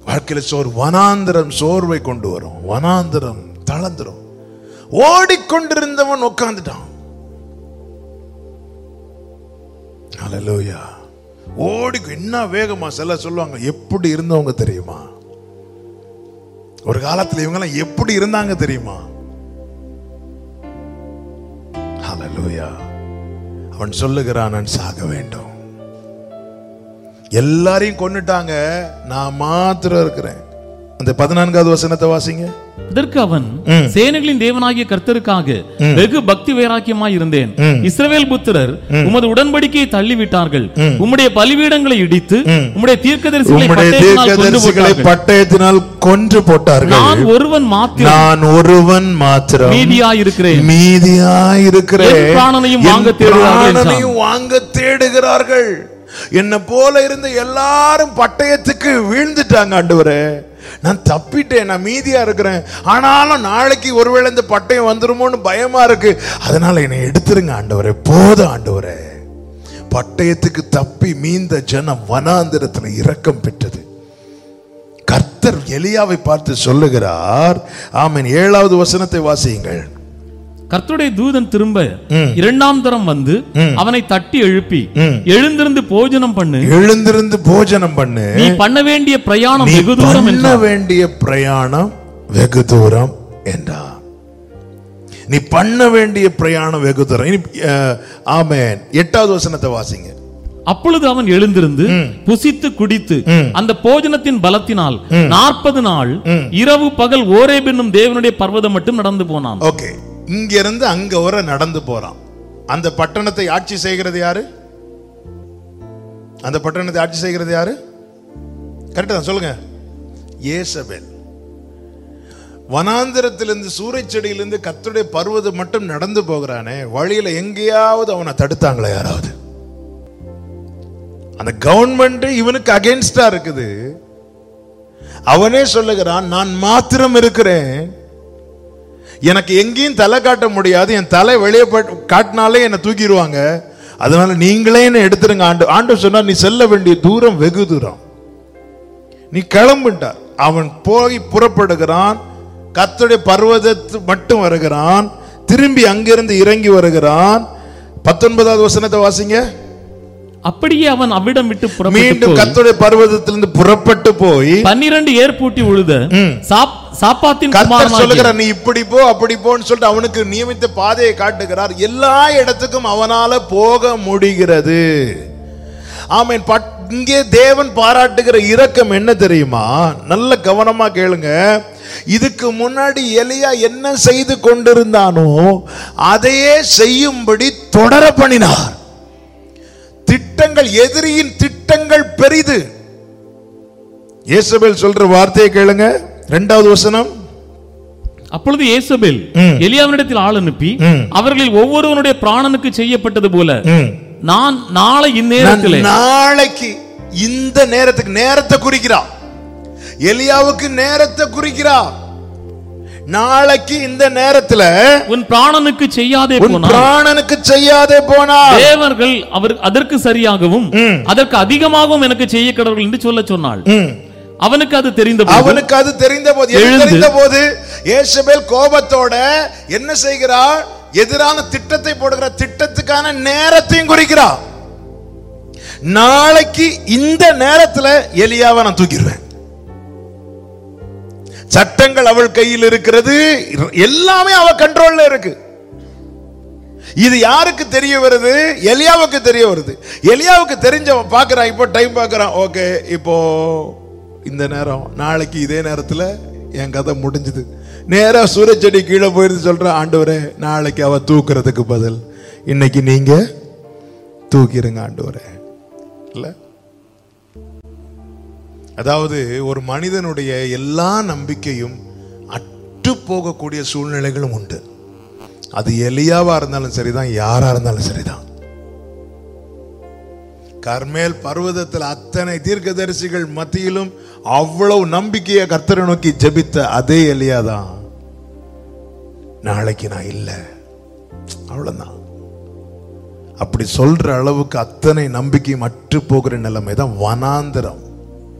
வாழ்க்கையில சோர் வனாந்திரம் சோர்வை கொண்டு வரும் வனாந்திரம் தளர்ந்துரும் ஓடிக்கொண்டிருந்தவன் உட்கார்ந்துட்டான் ஹalleluya ஓடி என்ன வேகமா சில சொல்லுவாங்க எப்படி இருந்தவங்க தெரியுமா ஒரு காலத்துல இவங்க எல்லாம் எப்படி இருந்தாங்க தெரியுமா ஹalleluya அவன் சொல்லுகிறான் நான் சாக வேண்டும் எல்லாரையும் கொன்னுட்டாங்க நான் மாத்திரம் இருக்கிறேன் அந்த பதினான்காவது வசனத்தை வாசிங்க அதற்கு அவன் சேனைகளின் தேவனாகிய கர்த்தருக்காக வெகு பக்தி வைராக்கியமாய் இருந்தேன் இஸ்ரவேல் புத்திரர் உமது உடன்படிக்கையை தள்ளிவிட்டார்கள் உம்முடைய பலிபீடங்களை இடித்து உம்முடைய தீர்க்கதரிசிகளை உம்முடைய பட்டயத்தினால் கொண்டு தீர்க்கதரிசிகளை போட்டார்கள். பட்டயத்தினால் கொன்று போட்டார்கள் நான் ஒருவன் மாத்திரம் நான் ஒருவன் மாத்திரம் மீதியாயிருக்கிறேன் மீதியாயிருக்கிறேன் என் பிராணனையும் என் வாங்க தேடுகிறார்கள் என்றான். பிராணனையும் வாங்க தேடுகிறார்கள் என்ன போல இருந்த எல்லாரும் பட்டயத்துக்கு வீழ்ந்துட்டாங்க ஆண்டவரே நான் தப்பிட்டேன் நான் மீதியா இருக்கிறேன் ஆனாலும் நாளைக்கு ஒருவேளை இந்த பட்டயம் வந்துருமோன்னு பயமா இருக்கு அதனால என்னை எடுத்துருங்க ஆண்டவரே போதும் ஆண்டவரே பட்டயத்துக்கு தப்பி மீந்த ஜனம் வனாந்திரத்துல இரக்கம் பெற்றது கர்த்தர் எலியாவை பார்த்து சொல்லுகிறார் ஆமென் ஏழாவது வசனத்தை வாசியுங்கள் கர்த்தருடைய தூதன் திரும்ப இரண்டாம் தரம் வந்து அவனை தட்டி எழுப்பி எழுந்திருந்து போஜனம் பண்ணு எழுந்திருந்து போஜனம் பண்ணு நீ பண்ண வேண்டிய பிரயாணம் நீ வெகு தூரம் பண்ண என்றார் வேண்டிய பிரயாணம் வெகு தூரம் என்றார் நீ பண்ண வேண்டிய பிரயாணம் வெகு தூரம் இனி, அஹ், ஆமென் எட்டாவது வசனத்தை வாசிங்க அப்பொழுது அவன் எழுந்திருந்து புசித்து குடித்து அந்த போஜனத்தின் பலத்தினால் நாற்பது நாள் இரவு பகல் ஓரேப் என்னும் தேவனுடைய பர்வதம் மட்டும் நடந்து போனான் ஓகே இங்க இருந்து அங்க வர நடந்து போறான் அந்த பட்டணத்தை ஆட்சி செய்கிறது யாரு அந்த பட்டணத்தை ஆட்சி செய்கிறது யாரு கரெக்டா தான் சொல்லுங்க ஏசபேல் வனாந்திரத்திலிருந்து சூறைச்செடியிலிருந்து கத்துடைய பருவதம் மட்டும் நடந்து போகிறானே வழியில எங்கேயாவது அவனை தடுத்தாங்களா யாராவது அந்த கவர்மெண்ட் இவனுக்கு அகைன்ஸ்டா இருக்குது அவனே சொல்லுகிறான் நான் மாத்திரம் இருக்கிறேன் எனக்கு எங்கேயும் தலை காட்ட முடியாது என் தலை வெளியே பட்- காட்டினாலே என்னை தூக்கிடுவாங்க அதனால நீங்களே என்னை எடுத்துருங்க ஆண்டு ஆண்டு சொன்னா நீ செல்ல வேண்டிய தூரம் வெகு தூரம் நீ கிளம்புட்டார் அவன் போய் புறப்படுகிறான் கர்த்தருடைய பர்வதத்து மட்டும் வருகிறான் திரும்பி அங்கிருந்து இறங்கி வருகிறான் பத்தொன்பதாவது வசனத்தை வாசிங்க அப்படியே அவன் அவ்விடம் விட்டு புறப்பட்டு மீண்டும் போய் கர்த்தருடைய பர்வதத்திலிருந்து புறப்பட்டு போய் பன்னிரண்டு ஏற்பூட்டி உழுத சாப்- சாப்பாத்தின் கர்த்தர் குமாரனாகிய சொல்லுகிறார் நீ இப்படி போ அப்படி போன்னு சொல்லிட்டு அவனுக்கு நியமித்த பாதையை காட்டுகிறார் எல்லா இடத்துக்கும் அவனால போக முடிகிறது ஆமென் பட் இங்கே தேவன் பாராட்டுகிற இரக்கம் என்ன தெரியுமா நல்ல கவனமா கேளுங்க இதுக்கு முன்னாடி எலியா என்ன செய்து கொண்டிருந்தானோ அதையே செய்யும்படி தொடர பண்ணினார் திட்டங்கள் எதிரியின் திட்டங்கள் பெரிது இயேசபேல் சொல்ற வார்த்தையை கேளுங்க இரண்டாவது வசனம் அப்பொழுது இயேசபேல் எலியாவினிடத்தில் ஆள் அனுப்பி அவர்களில் ஒவ்வொருவனுடைய பிராணனுக்கு செய்யப்பட்டது போல நான் நாளை இந்நேரத்திலே நான் நாளைக்கு இந்த நேரத்துக்கு நேரத்தை குறிக்கிறா எலியாவுக்கு நேரத்தை குறிக்கிறா நாளைக்கு இந்த நேரத்துல உன் பிராணனுக்கு செய்யாதே உன் போனார் பிராணனுக்கு செய்யாதே போனால் தேவர்கள் அவர் அதற்கு சரியாகவும் அதற்கு அதிகமாகவும் எனக்கு செய்ய கடவுள் என்று சொல்ல சொன்னாள் ம். அவனுக்கு அது தெரிந்த அவனுக்கு அது தெரிந்த போது எது எழுந்து. தெரிந்த போது ஏசபேல் கோபத்தோட என்ன செய்கிறார் எதிரான திட்டத்தை போடுகிற திட்டத்துக்கான நேரத்தையும் குறிக்கிறா நாளைக்கு இந்த நேரத்துல எலியாவை நான் தூக்கிடுவேன் சட்டங்கள் அவள் கையில் இருக்கிறது எல்லாமே அவ கண்ட்ரோல்ல இருக்கு இது யாருக்கு தெரிய வருது எலியாவுக்கு தெரிய வருது எலியாவுக்கு தெரிஞ்ச பார்க்கறான் இப்போ டைம் பார்க்கறான் ஓகே இப்போ இந்த நேரம் நாளைக்கு இதே நேரத்துல என் கதை முடிஞ்சது நேரா சூரச்செடி கீழே போயிருந்து சொல்றான் ஆண்டவரே நாளைக்கு அவ தூக்குறதுக்கு பதில் இன்னைக்கு நீங்க தூக்கிருங்க ஆண்டவரே இல்ல அதாவது ஒரு மனிதனுடைய எல்லா நம்பிக்கையும் அற்று போகக்கூடிய சூழ்நிலைகளும் உண்டு அது எலியாவா இருந்தாலும் சரிதான் யாரா இருந்தாலும் சரிதான் கர்மேல் பர்வதத்தில் அத்தனை தீர்க்கதரிசிகள் மத்தியிலும் அவ்வளவு நம்பிக்கையை கர்த்தரை நோக்கி ஜெபித்த அதே எலியா தான் நாளைக்கு நான் இல்லை அவ்வளவுதான் அப்படி சொல்ற அளவுக்கு அத்தனை நம்பிக்கையும் அற்று போகிற நிலைமை தான் வனாந்திரம்